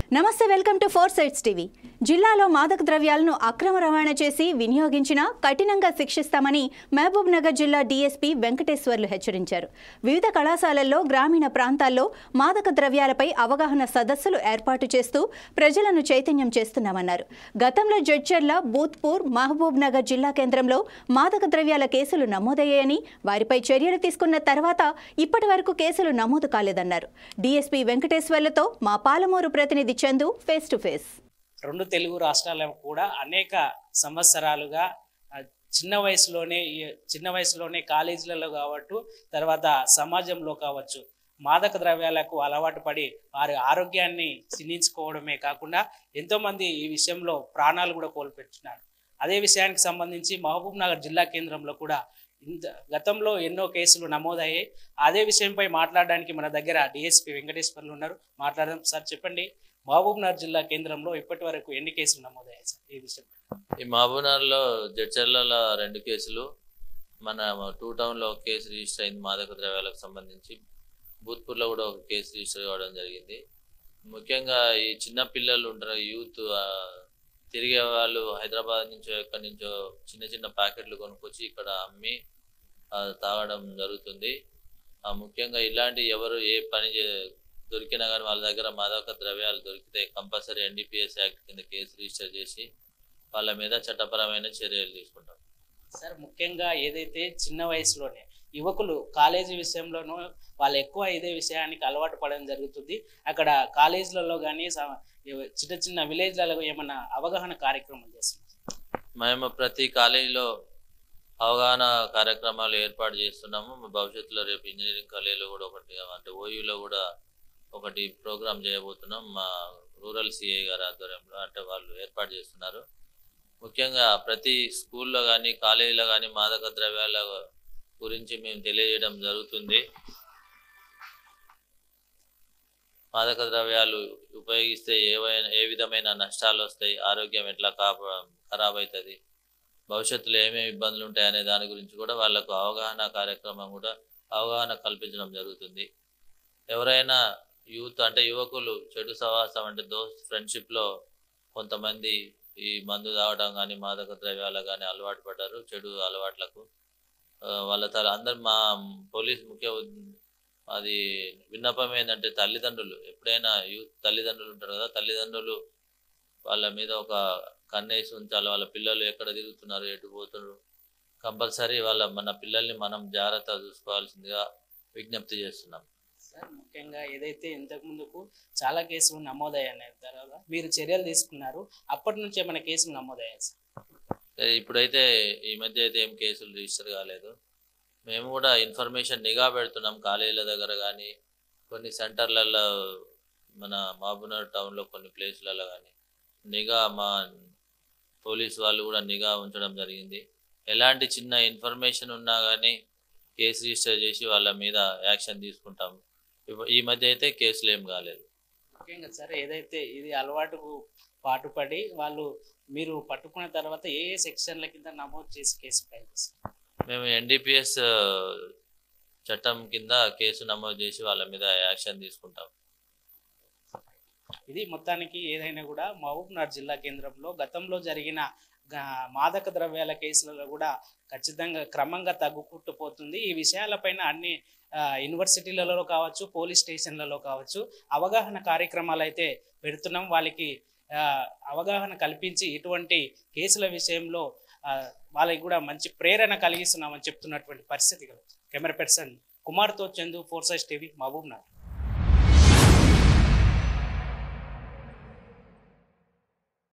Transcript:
నమస్తే welcome to Four Sights TV జిల్లాలో మాదక ద్రవ్యాలను అక్రమ రవాణా చేసి వినియోగించినా కఠినంగా శిక్షిస్తామని మహబూబ్ నగర్ జిల్లా డీఎస్పీ వెంకటేశ్వర్లు హెచ్చరించారు వివిధ కళాశాలల్లో గ్రామీణ ప్రాంతాల్లో మాదక ద్రవ్యాలపై అవగాహన సదస్సులు ఏర్పాటు చేస్తూ ప్రజలను చైతన్యం చేస్తున్నామన్నారు గతంలో జడ్చర్ల బూత్పూర్ మహబూబ్ నగర్ జిల్లా కేంద్రంలో మాదక ద్రవ్యాల కేసులు నమోదయ్యాయని వారిపై చర్యలు తీసుకున్న తర్వాత ఇప్పటి వరకు కేసులు నమోదు కాలేదన్నారు డీఎస్పీ వెంకటేశ్వర్లతో మా పాలమూరు ప్రతినిధి చందు ఫేస్ టు ఫేస్ రెండు తెలుగు రాష్ట్రాలకు కూడా అనేక సంవత్సరాలుగా ఆ, చిన్న వయసులోనే ఈ చిన్న వయసులోనే కాలేజీలలో కావచ్చు తర్వాత సమాజంలో కావచ్చు మాదక ద్రవ్యాలకు అలవాటు పడి వారి ఆరోగ్యాన్ని క్షీణించుకోవడమే కాకుండా ఎంతోమంది ఈ విషయంలో ప్రాణాలు కూడా కోల్పెట్టున్నారు అదే విషయానికి సంబంధించి మహబూబ్ నగర్ జిల్లా కేంద్రంలో కూడా ఇంత గతంలో ఎన్నో కేసులు నమోదయ్యాయి అదే విషయంపై మాట్లాడడానికి మన దగ్గర డిఎస్పీ వెంకటేశ్వర్లు ఉన్నారు మాట్లాడదాం సార్ చెప్పండి మహబూబ్ నగర్ జిల్లా కేంద్రంలో ఇప్పటి వరకు ఎన్ని కేసులు నమోదయ్యాయి సార్ ఈ విషయం ఈ మహబూబ్నగర్లో జడ్చర్లలో రెండు కేసులు మన టూ టౌన్లో ఒక కేసు రిజిస్టర్ అయింది మాదక ద్రవ్యాలకు సంబంధించి భూత్పూర్లో కూడా ఒక కేసు రిజిస్టర్ కావడం జరిగింది ముఖ్యంగా ఈ చిన్న పిల్లలు ఉంటారు యూత్ ఆ, తిరిగే వాళ్ళు హైదరాబాద్ నుంచో ఎక్కడి నుంచో చిన్న చిన్న ప్యాకెట్లు కొనుక్కొచ్చి ఇక్కడ అమ్మి ఆ, తాగడం జరుగుతుంది ఆ, ముఖ్యంగా ఇలాంటి ఎవరు ఏ పని చే దొరికినా కానీ వాళ్ళ దగ్గర మాదక ద్రవ్యాలు దొరికితే కంపల్సరీ ఎన్డీపీఎస్ యాక్ట్ కింద కేసు రిజిస్టర్ చేసి వాళ్ళ మీద చట్టపరమైన చర్యలు తీసుకుంటాం సార్ ముఖ్యంగా ఏదైతే చిన్న వయసులోనే యువకులు కాలేజీ విషయంలోనూ వాళ్ళు ఎక్కువ ఇదే విషయానికి అలవాటు పడడం జరుగుతుంది అక్కడ కాలేజీలలో కానీ చిన్న చిన్న విలేజ్లలో ఏమన్నా అవగాహన కార్యక్రమం చేస్తున్నారు మేము ప్రతి కాలేజీలో అవగాహన కార్యక్రమాలు ఏర్పాటు చేస్తున్నాము మా భవిష్యత్తులో రేపు ఇంజనీరింగ్ కాలేజీలో కూడా ఒకటి అంటే ఓయూలో కూడా ఒకటి ప్రోగ్రామ్ చేయబోతున్నాం మా రూరల్ సిఐ గారి ఆధ్వర్యంలో అంటే వాళ్ళు ఏర్పాటు చేస్తున్నారు ముఖ్యంగా ప్రతి స్కూల్లో కానీ కాలేజీలో కానీ మాదక ద్రవ్యాల గురించి మేము తెలియజేయడం జరుగుతుంది మాదక ద్రవ్యాలు ఉపయోగిస్తే ఏవైనా ఏ విధమైన నష్టాలు వస్తాయి ఆరోగ్యం ఎట్లా కాప ఖరాబ్ అవుతుంది భవిష్యత్తులో ఏమేమి ఇబ్బందులు ఉంటాయనే దాని గురించి కూడా వాళ్ళకు అవగాహన కార్యక్రమం కూడా అవగాహన కల్పించడం జరుగుతుంది ఎవరైనా యూత్ అంటే యువకులు చెడు సహవాసం అంటే దోస్త్ ఫ్రెండ్షిప్లో కొంతమంది ఈ మందు తాగడం కానీ మాదక ద్రవ్యాలు కానీ అలవాటు పడ్డారు చెడు అలవాట్లకు ఆ, వాళ్ళ తల అందరు మా పోలీస్ ముఖ్య ఉద్- అది విన్నపం ఏంటంటే తల్లిదండ్రులు ఎప్పుడైనా యూత్ తల్లిదండ్రులు ఉంటారు కదా తల్లిదండ్రులు వాళ్ళ మీద ఒక కన్నేసి ఉంచాలి వాళ్ళ పిల్లలు ఎక్కడ తిరుగుతున్నారు ఎటు పోతున్నారు కంపల్సరీ వాళ్ళ మన పిల్లల్ని మనం జాగ్రత్తగా చూసుకోవాల్సిందిగా విజ్ఞప్తి చేస్తున్నాం సార్ ముఖ్యంగా ఏదైతే ఇంతకు ముందుకు చాలా కేసులు నమోదయ్యాయి తర్వాత మీరు చర్యలు తీసుకున్నారు అప్పటి నుంచి ఏమైనా కేసులు నమోదయ్యాయి సార్ ఏ, ఇప్పుడైతే ఈ మధ్య అయితే ఏం కేసులు రిజిస్టర్ కాలేదు మేము కూడా ఇన్ఫర్మేషన్ నిఘా పెడుతున్నాం కాలేజీల దగ్గర కానీ కొన్ని సెంటర్లలో మన మహబూబ్నగర్ టౌన్లో కొన్ని ప్లేసులలో కానీ నిఘా మా పోలీస్ వాళ్ళు కూడా నిఘా ఉంచడం జరిగింది ఎలాంటి చిన్న ఇన్ఫర్మేషన్ ఉన్నా కానీ కేసు రిజిస్టర్ చేసి వాళ్ళ మీద యాక్షన్ తీసుకుంటాం ఇప్పు- ఈ మధ్య అయితే కేసులు ఏం కాలేదు ముఖ్యంగా సార్ ఏదైతే ఇది అలవాటుకు పాటుపడి వాళ్ళు మీరు పట్టుకున్న తర్వాత ఏ ఏ సెక్షన్ల కింద నమోదు చేసి కేసు ఫైల్ చేస్తారు మేము ఎన్డీపీఎస్ చట్టం కింద కేసు నమోదు చేసి వాళ్ళ మీద యాక్షన్ తీసుకుంటాం ఇది మొత్తానికి ఏదైనా కూడా మహబూబ్నగర్ జిల్లా కేంద్రంలో గతంలో జరిగిన గా- మాదక ద్రవ్యాల కేసులలో కూడా ఖచ్చితంగా క్రమంగా తగ్గుకుంటూ పోతుంది ఈ విషయాలపైన అన్ని ఆ, యూనివర్సిటీలలో కావచ్చు పోలీస్ స్టేషన్లలో కావచ్చు అవగాహన కార్యక్రమాలు అయితే పెడుతున్నాం వాళ్ళకి ఆ, అవగాహన కల్పించి ఇటువంటి కేసుల విషయంలో ఆ, వాళ్ళకి కూడా మంచి ప్రేరణ కలిగిస్తున్నామని చెప్తున్నటువంటి పరిస్థితి కలుగుతుంది కెమెరా పర్సన్ కుమార్తో చందు ఫోర్సైజ్ టీవీ మహబూబ్ నగర్